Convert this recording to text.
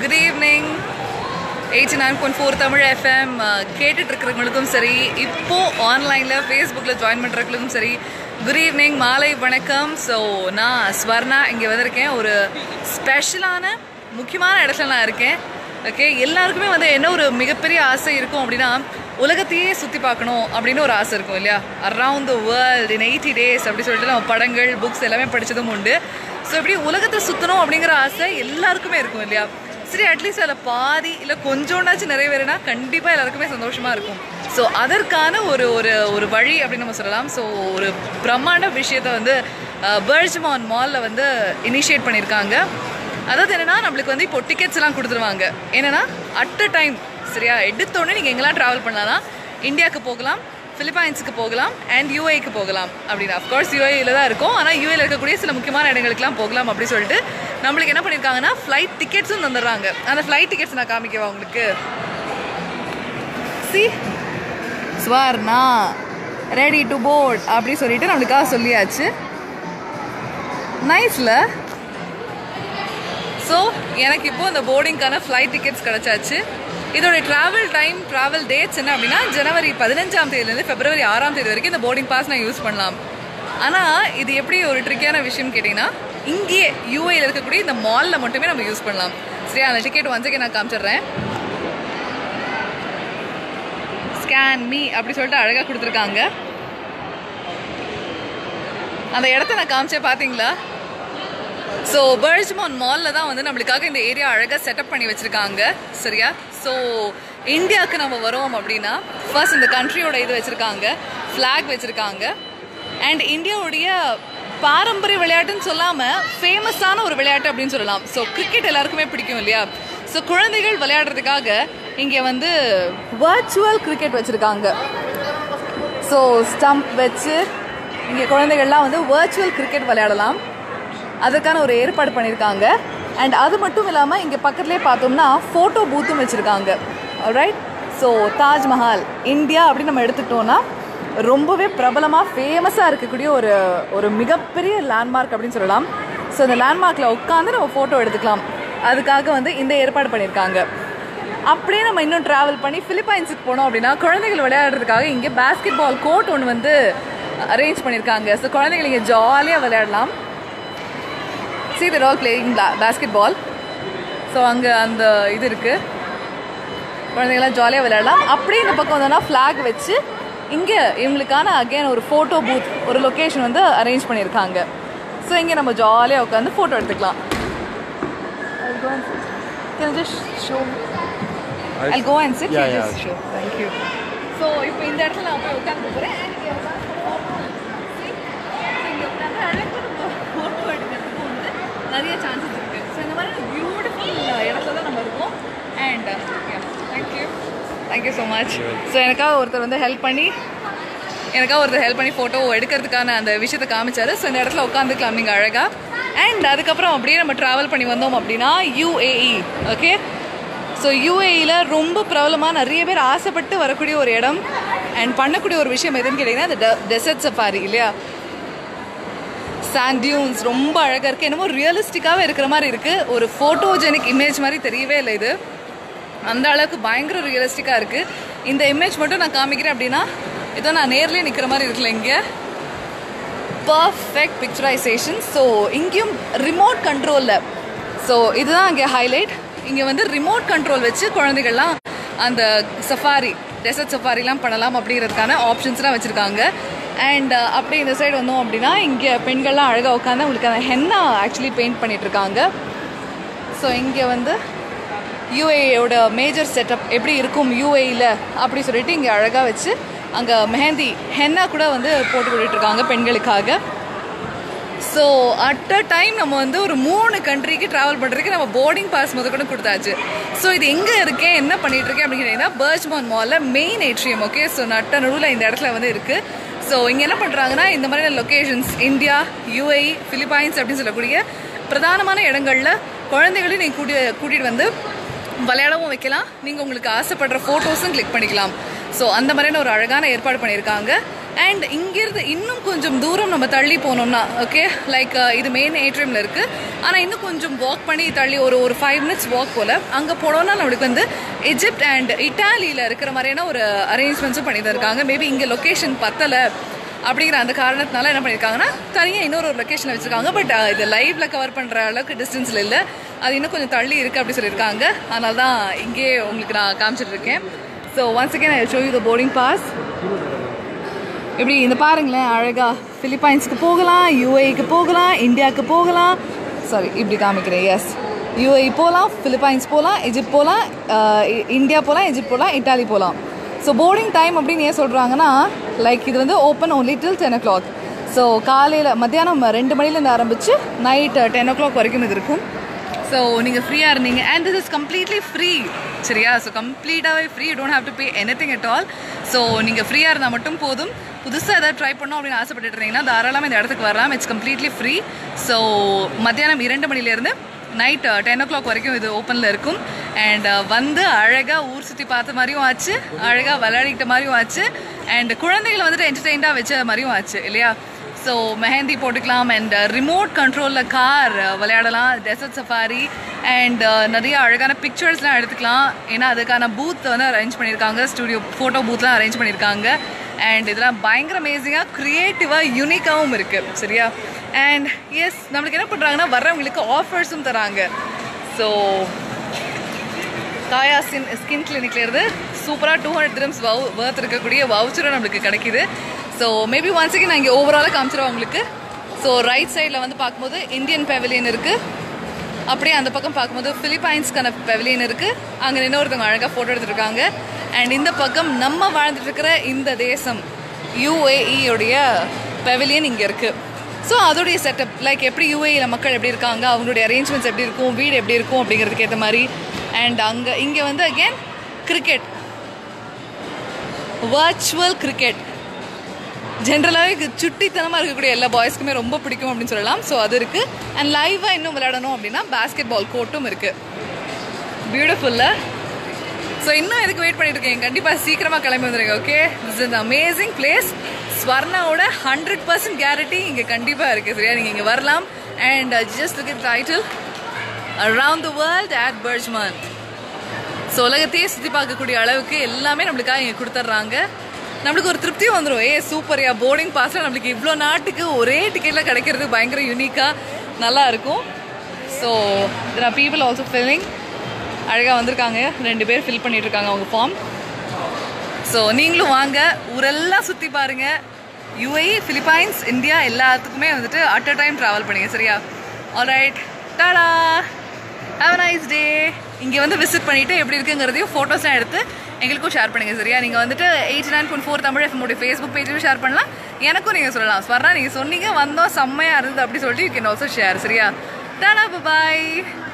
Good evening eighty nine point four Tamil FM கேட்டுட்டு இருக்கிறவங்களுக்கும் சரி இப்போ ஆன்லைனில் ஃபேஸ்புக்கில் ஜாயின் பண்ணுறவங்களுக்கும் சரி குட் ஈவினிங் மாலை வணக்கம் ஸோ நான் ஸ்வர்ணா இங்கே வந்திருக்கேன் ஒரு ஸ்பெஷலான முக்கியமான இடத்துல நான் இருக்கேன் ஓகே எல்லாருக்குமே வந்து என்ன ஒரு மிகப்பெரிய ஆசை இருக்கும் அப்படின்னா உலகத்தையே சுற்றி பார்க்கணும் அப்படின்னு ஒரு ஆசை இருக்கும் இல்லையா around the world in eighty days அப்படி சொல்லிட்டு நம்ம படங்கள் புக்ஸ் எல்லாமே படித்ததும் உண்டு ஸோ இப்படி உலகத்தை சுற்றணும் அப்படிங்கிற ஆசை எல்லாருக்குமே இருக்கும் இல்லையா சரி அட்லீஸ்ட் அதில் பாதி இல்லை கொஞ்சோண்டாச்சும் நிறைவேறினா கண்டிப்பாக எல்லாருக்குமே சந்தோஷமாக இருக்கும் ஸோ அதற்கான ஒரு ஒரு ஒரு வழி அப்படின்னு நம்ம சொல்லலாம் ஸோ ஒரு பிரம்மாண்ட விஷயத்தை வந்து பர்ஜ்மான் மாலில் வந்து இனிஷியேட் பண்ணியிருக்காங்க அதாவது என்னன்னா நம்மளுக்கு வந்து இப்போ டிக்கெட்ஸ் எல்லாம் கொடுத்துருவாங்க என்னன்னா அட் அ டைம் சரியா எடுத்தோடனே நீங்கள் எங்கெல்லாம் ட்ராவல் பண்ணலாம்னா இந்தியாவுக்கு போகலாம் பிலிப்பைன்ஸுக்கு போகலாம் அண்ட் யூஏக்கு போகலாம் அப்படின்னு அஃப்கோர்ஸ் யூஏயில் தான் இருக்கும் ஆனால் யூஏல இருக்கக்கூடிய சில முக்கியமான இடங்களுக்குலாம் போகலாம் அப்படி சொல்லிட்டு நம்மளுக்கு என்ன பண்ணியிருக்காங்கன்னா ஃப்ளைட் டிக்கெட்ஸும் தந்துடுறாங்க அந்த ஃப்ளைட் டிக்கெட்ஸ் நான் காமிக்கவா உங்களுக்கு see Swarna ready to board அப்படி சொல்லிட்டு நம்மளுக்காக சொல்லியாச்சு நைஸில் ஸோ எனக்கு இப்போ இந்த போர்டிங்க்கான ஃப்ளைட் டிக்கெட்ஸ் கிடச்சாச்சு இதோட ட்ராவல் டைம் ட்ராவல் டேட்ஸ் என்ன அப்படின்னா ஜனவரி பதினஞ்சாம் தேதியிலேருந்து பிப்ரவரி ஆறாம் தேதி வரைக்கும் இந்த போர்டிங் பாஸ் நான் யூஸ் பண்ணலாம் ஆனால் இது எப்படி ஒரு ட்ரிக்கியான விஷயம் கேட்டிங்கன்னா இங்கேயே யூஏயில் இருக்கக்கூடிய இந்த மாலில் மட்டுமே நம்ம யூஸ் பண்ணலாம் சரியா அந்த டிக்கெட் ஒன்ஸுக்கு நான் காமிச்சிடுறேன் ஸ்கேன் மீ அப்படி சொல்லிட்டு அழகாக கொடுத்துருக்காங்க அந்த இடத்த நான் காமிச்சேன் பார்த்தீங்களா ஸோ பர்ஜ்மான் மாலில் தான் வந்து நம்மளுக்காக இந்த ஏரியா அழகாக செட்டப் பண்ணி வச்சுருக்காங்க சரியா ஸோ இந்தியாவுக்கு நம்ம வரோம் அப்படின்னா ஃபர்ஸ்ட் இந்த கண்ட்ரியோட இது வச்சுருக்காங்க ஃப்ளாக் வச்சுருக்காங்க அண்ட் இந்தியாவுடைய பாரம்பரிய விளையாட்டுன்னு சொல்லாமல் ஃபேமஸான ஒரு விளையாட்டு அப்படின்னு சொல்லலாம் ஸோ கிரிக்கெட் எல்லாருக்குமே பிடிக்கும் இல்லையா ஸோ குழந்தைகள் விளையாடுறதுக்காக இங்கே வந்து வர்ச்சுவல் கிரிக்கெட் வச்சுருக்காங்க ஸோ ஸ்டம்ப் வச்சு இங்கே குழந்தைகள்லாம் வந்து வர்ச்சுவல் கிரிக்கெட் விளையாடலாம் அதுக்கான ஒரு ஏற்பாடு பண்ணியிருக்காங்க அண்ட் அது மட்டும் இல்லாமல் இங்கே பக்கத்துலேயே பார்த்தோம்னா ஃபோட்டோ பூத்தும் வச்சுருக்காங்க ரைட் ஸோ தாஜ்மஹால் இந்தியா அப்படின்னு நம்ம எடுத்துக்கிட்டோம்னா ரொம்பவே பிரபலமாக ஃபேமஸாக இருக்கக்கூடிய ஒரு ஒரு மிகப்பெரிய லேண்ட்மார்க் அப்படின்னு சொல்லலாம் ஸோ இந்த லேண்ட்மார்க்கில் உட்காந்து நம்ம ஃபோட்டோ எடுத்துக்கலாம் அதுக்காக வந்து இந்த ஏற்பாடு பண்ணியிருக்காங்க அப்படியே நம்ம இன்னும் ட்ராவல் பண்ணி பிலிப்பைன்ஸுக்கு போனோம் அப்படின்னா குழந்தைகள் விளையாடுறதுக்காக இங்கே பேஸ்கெட் பால் கோர்ட் ஒன்று வந்து அரேஞ்ச் பண்ணியிருக்காங்க ஸோ குழந்தைகள் இங்கே ஜாலியாக விளையாடலாம் see there all playing basketball so அங்கே அந்த இது இருக்குது குழந்தைங்களாம் ஜாலியாக விளையாடலாம் அப்படியே இந்த பக்கம் வந்தோன்னா ஃப்ளாக் வச்சு இங்கே இவங்களுக்கான அகெயின் ஒரு ஃபோட்டோ பூத் ஒரு லொக்கேஷன் வந்து அரேஞ்ச் பண்ணியிருக்காங்க ஸோ இங்கே நம்ம ஜாலியாக உட்காந்து ஃபோட்டோ எடுத்துக்கலாம் Can I just show? I'll go and sit. Yeah, you yeah, just show. Thank you. So இப்போ இந்த இடத்துல நான் போய் உட்காந்து போகிறேன் இங்கே உட்காந்து அழகாக நம்ம ஃபோட்டோ எடுக்கிறதுக்கு வந்து நிறைய சான்சஸ் இருக்குது ஸோ இந்த மாதிரி பியூட்டிஃபுல் இடத்துல தான் நம்ம இருக்கோம் and thank you thank you so much so எனக்காக ஒருத்தர் வந்து ஹெல்ப் பண்ணி எனக்காக ஒருத்தர் ஹெல்ப் பண்ணி ஃபோட்டோ எடுக்கிறதுக்கான அந்த விஷயத்தை காமிச்சாரு ஸோ இந்த இடத்துல உட்காந்துக்கலாம் நீங்கள் அழகாக அண்ட் அதுக்கப்புறம் அப்படியே நம்ம ட்ராவல் பண்ணி வந்தோம் அப்படின்னா யூஏஇ ஓகே ஸோ யூஏஇயில் ரொம்ப பிரபலமாக நிறைய பேர் ஆசைப்பட்டு வரக்கூடிய ஒரு இடம் அண்ட் பண்ணக்கூடிய ஒரு விஷயம் எதுன்னு கேட்டிங்கன்னா அந்த டெசர்ட் சஃபாரி இல்லையா சாண்ட் டியூன்ஸ் ரொம்ப அழகாக இருக்குது என்னமோ ரியலிஸ்டிக்காகவே இருக்கிற மாதிரி இருக்குது ஒரு ஃபோட்டோஜெனிக் இமேஜ் மாதிரி தெரியவே இல்லை இது அந்த அளவுக்கு பயங்கர ரியலிஸ்டிக்காக இருக்குது இந்த இமேஜ் மட்டும் நான் காமிக்கிறேன் அப்படின்னா இதோ நான் நேர்லேயே நிற்கிற மாதிரி இருக்குல்ல இங்கே பர்ஃபெக்ட் பிக்சரைசேஷன் ஸோ இங்கேயும் ரிமோட் கண்ட்ரோலில் ஸோ இதுதான் இங்கே ஹைலைட் இங்கே வந்து ரிமோட் கண்ட்ரோல் வச்சு குழந்தைகள்லாம் அந்த சஃபாரி டெசர்ட் சஃபாரிலாம் பண்ணலாம் அப்படிங்கிறதுக்கான ஆப்ஷன்ஸ்லாம் வச்சுருக்காங்க அண்ட் அப்படி இந்த சைடு வந்தோம் அப்படின்னா இங்கே பெண்கள்லாம் அழகாக உட்காந்து உங்களுக்கு அந்த ஹென்னா ஆக்சுவலி பெயிண்ட் பண்ணிகிட்ருக்காங்க ஸோ இங்கே வந்து யூஏயோட மேஜர் செட்டப் எப்படி இருக்கும் யூஏயில் அப்படி சொல்லிட்டு இங்கே அழகாக வச்சு அங்கே மெஹந்தி ஹென்னா கூட வந்து போட்டு கொடுத்துட்ருக்காங்க பெண்களுக்காக ஸோ அட் அ டைம் நம்ம வந்து ஒரு மூணு கண்ட்ரிக்கு ட்ராவல் பண்ணுறதுக்கு நம்ம போர்டிங் பாஸ் முத கூட கொடுத்தாச்சு ஸோ இது எங்கே இருக்கேன் என்ன பண்ணிட்டு இருக்கேன் அப்படின்னு கேட்டிங்கன்னா பர்ஜ்மான் மாலில் மெயின் ஏட்ரியம் ஓகே ஸோ நட்ட நடுவில் இந்த இடத்துல வந்து இருக்குது ஸோ இங்கே என்ன பண்ணுறாங்கன்னா இந்த மாதிரியான லொக்கேஷன்ஸ் இந்தியா யூஏஇ பிலிப்பைன்ஸ் அப்படின்னு சொல்லக்கூடிய பிரதானமான இடங்களில் குழந்தைகளையும் நீங்கள் கூட்டி கூட்டிகிட்டு வந்து விளையாடவும் வைக்கலாம் நீங்கள் உங்களுக்கு ஆசைப்படுற ஃபோட்டோஸும் கிளிக் பண்ணிக்கலாம் ஸோ அந்த மாதிரியான ஒரு அழகான ஏற்பாடு பண்ணியிருக்காங்க அண்ட் இங்கேருந்து இன்னும் கொஞ்சம் தூரம் நம்ம தள்ளி போனோம்னா ஓகே லைக் இது மெயின் ஏட்ரியமில் இருக்குது ஆனால் இன்னும் கொஞ்சம் வாக் பண்ணி தள்ளி ஒரு ஒரு ஃபைவ் மினிட்ஸ் வாக் போல் அங்கே போனோம்னா நம்மளுக்கு வந்து எஜிப்ட் அண்ட் இட்டாலியில் இருக்கிற மாதிரியான ஒரு அரேஞ்ச்மெண்ட்ஸும் பண்ணி தருக்காங்க மேபி இங்கே லொக்கேஷன் பத்தலை அப்படிங்கிற அந்த காரணத்தினால என்ன பண்ணியிருக்காங்கன்னா தனியாக இன்னொரு ஒரு லொக்கேஷனில் வச்சுருக்காங்க பட் இது லைவ்ல கவர் பண்ணுற அளவுக்கு டிஸ்டன்ஸில் இல்லை அது இன்னும் கொஞ்சம் தள்ளி இருக்குது அப்படி சொல்லியிருக்காங்க அதனால தான் இங்கேயே உங்களுக்கு நான் காமிச்சிட்டு இருக்கேன் so once again I show you the boarding pass இப்படி இந்த பாருங்களேன் அழகா பிலிப்பைன்ஸ்க்கு போகலாம் யூஏக்கு போகலாம் இந்தியாவுக்கு போகலாம் சாரி இப்படி காமிக்கிறேன் எஸ் யூஏ போகலாம் பிலிப்பைன்ஸ் போகலாம் எஜிப்ட் போகலாம் இந்தியா போகலாம் எஜிப்ட் போகலாம் இட்டாலி போகலாம் ஸோ போர்டிங் டைம் அப்படின்னு ஏன் சொல்கிறாங்கன்னா லைக் இது வந்து open only till ten o'clock so காலையில் மத்தியானம் ரெண்டு மணிலேருந்து ஆரம்பித்து நைட் டென் ஓ கிளாக் வரைக்கும் இது இருக்கும் ஸோ நீங்கள் ஃப்ரீயாக இருந்தீங்க and this is completely free சரியா ஸோ கம்ப்ளீட்டாகவே free you don't have to pay anything at all so நீங்கள் ஃப்ரீயாக இருந்தால் மட்டும் போதும் புதுசாக ஏதாவது ட்ரை பண்ணோம் அப்படின்னு ஆசைப்பட்டுட்டு இருந்தீங்கன்னா தாராளமாக இந்த இடத்துக்கு வரலாம் இட்ஸ் கம்ப்ளீட்லி ஃப்ரீ ஸோ மத்தியானம் இரண்டு மணிலேருந்து நைட் டென் ஓ கிளாக் வரைக்கும் இது ஓப்பனில் இருக்கும் அண்ட் வந்து அழகாக ஊர் சுற்றி பார்த்த மாதிரியும் ஆச்சு அழகாக விளையாடிக்கிட்ட மாதிரியும் ஆச்சு அண்ட் குழந்தைகளை வந்துட்டு என்டர்டெயின்டாக வச்ச மாதிரியும் ஆச்சு இல்லையா ஸோ மெஹந்தி போட்டுக்கலாம் அண்ட் ரிமோட் கண்ட்ரோலில் கார் விளையாடலாம் டெசர்ட் சஃபாரி அண்ட் நிறைய அழகான பிக்சர்ஸ்லாம் எடுத்துக்கலாம் ஏன்னா அதுக்கான பூத் வந்து அரேஞ்ச் பண்ணியிருக்காங்க ஸ்டுடியோ ஃபோட்டோ பூத்லாம் அரேஞ்ச் பண்ணியிருக்காங்க அண்ட் இதெல்லாம் பயங்கர அமேசிங்காக க்ரியேட்டிவாக யூனிக்காகவும் இருக்குது சரியா அண்ட் எஸ் நம்மளுக்கு என்ன பண்ணுறாங்கன்னா வர்றவங்களுக்கு ஆஃபர்ஸும் தராங்க ஸோ காயா ஸ்கின் ஸ்கின் கிளினிக்லேருந்து சூப்பராக டூ ஹண்ட்ரட் திரம்ஸ் வவு வேர்த் இருக்கக்கூடிய வவுச்சரும் நம்மளுக்கு கிடைக்குது ஸோ மேபி ஒன்ஸ் அகேன் நான் இங்கே ஓவராலாக காமிச்சிருவேன் உங்களுக்கு ஸோ ரைட் சைடில் வந்து பார்க்கும்போது இந்தியன் பெவிலியன் இருக்குது அப்படியே அந்த பக்கம் பார்க்கும்போது பிலிப்பைன்ஸ்க்கான பெவிலியன் இருக்குது அங்கே இன்னொருத்தவங்க அழகாக ஃபோட்டோ எடுத்துருக்காங்க அண்ட் இந்த பக்கம் நம்ம வாழ்ந்துட்டு இருக்கிற இந்த தேசம் யூஏஇயோடைய பெவிலியன் இங்கே இருக்குது ஸோ அதோடைய செட்டப் லைக் எப்படி யூஏயில் மக்கள் எப்படி இருக்காங்க அவங்களுடைய அரேஞ்ச்மெண்ட்ஸ் எப்படி இருக்கும் வீடு எப்படி இருக்கும் அப்படிங்கிறதுக்கு ஏற்ற மாதிரி அண்ட் அங்கே இங்கே வந்து அகேன் கிரிக்கெட் வர்ச்சுவல் கிரிக்கெட் ஜென்ரலாகவே சுட்டித்தனமாக இருக்கக்கூடிய எல்லா பாய்ஸ்க்குமே ரொம்ப பிடிக்கும் அப்படின்னு சொல்லலாம் ஸோ அது இருக்குது அண்ட் லைவாக இன்னும் விளையாடணும் அப்படின்னா பேஸ்கெட் பால் கோர்ட்டும் இருக்குது பியூட்டிஃபுல்ல ஸோ இன்னும் எதுக்கு வெயிட் பண்ணிட்டு இருக்கேன் கண்டிப்பாக சீக்கிரமாக கிளம்பி வந்துருங்க okay this is amazing place ஸ்வர்ணாவோட ஹண்ட்ரட் பர்சன்ட் கேரண்டி இங்கே கண்டிப்பாக இருக்குது சரியா நீங்கள் இங்கே வரலாம் and just look it title around the world at BurJuman so உலகத்தையே சுற்றி பார்க்கக்கூடிய அளவுக்கு எல்லாமே நம்மளுக்காக இங்கே கொடுத்துட்றாங்க நம்மளுக்கு ஒரு திருப்தியும் வந்துடும் ஏ சூப்பர்யா போர்டிங் பாஸில் நம்மளுக்கு இவ்வளோ நாட்டுக்கு ஒரே டிக்கெட்டில் கிடைக்கிறது பயங்கர யூனிக்காக நல்லா இருக்கும் so there are people also filling அழகாக வந்திருக்காங்க ரெண்டு பேர் ஃபில் பண்ணிட்டு இருக்காங்க அவங்க ஃபார்ம் ஸோ நீங்களும் வாங்க ஊரெல்லாம் சுற்றி பாருங்க யூஏஇ பிலிப்பைன்ஸ் இந்தியா எல்லாத்துக்குமே வந்துட்டு அட் அ டைம் ட்ராவல் பண்ணுங்க சரியா alright tata have nice day இங்கே வந்து விசிட் பண்ணிவிட்டு எப்படி இருக்குங்கிறதையும் ஃபோட்டோஸ்லாம் எடுத்து எங்களுக்கும் ஷேர் பண்ணுங்கள் சரியா நீங்கள் வந்துட்டு eighty nine point four Tamil எஃப்எம்முடைய ஃபேஸ்புக் பேஜிலும் ஷேர் பண்ணலாம் எனக்கும் நீங்கள் சொல்லலாம் ஸ்வர்ணா நீங்கள் சொன்னீங்க வந்தோம் செம்மையாக இருந்தது அப்படி சொல்லிட்டு யூ கேன் ஆல்சோ ஷேர் சரியா டாடா பாய்